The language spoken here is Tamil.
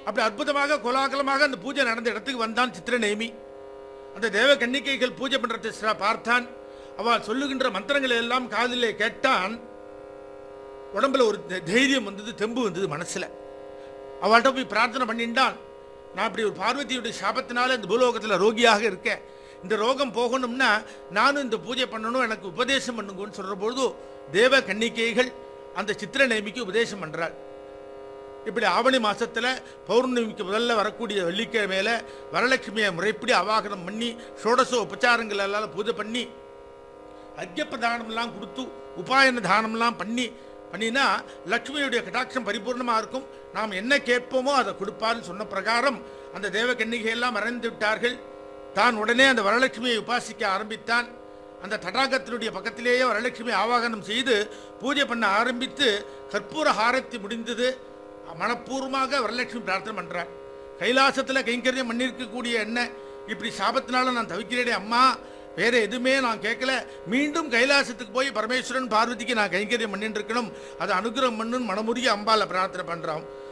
அப்படி அற்புதமாக கோலாகலமாக அந்த பூஜை நடந்த இடத்துக்கு வந்தான் சித்திரநேமி அந்த தேவ கன்னிகைகள் பூஜை பண்றதை சில பார்த்தான் அவள் சொல்லுகின்ற மந்திரங்களை எல்லாம் காதிலே கேட்டான் உடம்புல ஒரு தை- தைரியம் வந்தது தெம்பு வந்தது மனசுல அவள்கிட்ட போய் பிரார்த்தனை பண்ணிட்டான் நான் இப்படி ஒரு பார்வதியுடைய சாபத்தினால இந்த பூலோகத்தில் ரோகியாக இருக்கேன் இந்த ரோகம் போகணும்னா நானும் இந்த பூஜை பண்ணணும் எனக்கு உபதேசம் பண்ணுங்கன்னு சொல்ற பொழுது தேவ கன்னிகைகள் அந்த சித்திர நேமிக்கு உபதேசம் பண்றாள் இப்படி ஆவணி மாசத்துல பௌர்ணமிக்கு முதல்ல வரக்கூடிய வெள்ளிக்கிழமையில வரலட்சுமியை முறைப்படி அவாகனம் பண்ணி ஷோடச உபச்சாரங்கள் எல்லாம் பூஜை பண்ணி அர்க்கிய பிரதானம்லாம் கொடுத்து உபாயன தானம்லாம் பண்ணி பண்ணினா லக்ஷ்மியுடைய கடாட்சம் பரிபூர்ணமாக இருக்கும் நாம் என்ன கேட்போமோ அதை கொடுப்பார்னு சொன்ன பிரகாரம் அந்த தேவ கன்னிகையெல்லாம் மறைந்து விட்டார்கள் தான் உடனே அந்த வரலட்சுமியை உபாசிக்க ஆரம்பித்தான் அந்த தடாகத்தினுடைய பக்கத்திலேயே வரலட்சுமி ஆவாகனம் செய்து பூஜை பண்ண ஆரம்பித்து கற்பூர ஹாரத்தி முடிந்தது மனப்பூர்வமாக வரலட்சுமி பிரார்த்தனை பண்றார் கைலாசத்தில் கைங்கரியம் பண்ணியிருக்கக்கூடிய என்ன இப்படி சாபத்தினால நான் தவிக்கிறேனே அம்மா வேற எதுவுமே நான் கேட்கல மீண்டும் கைலாசத்துக்கு போய் பரமேஸ்வரன் பார்வதிக்கு நான் கைங்கரியம் பண்ணிட்டு இருக்கணும் அதை அனுகிரகம் பண்ணுன்னு மனமுருகி அம்பால பிரார்த்தனை பண்றான்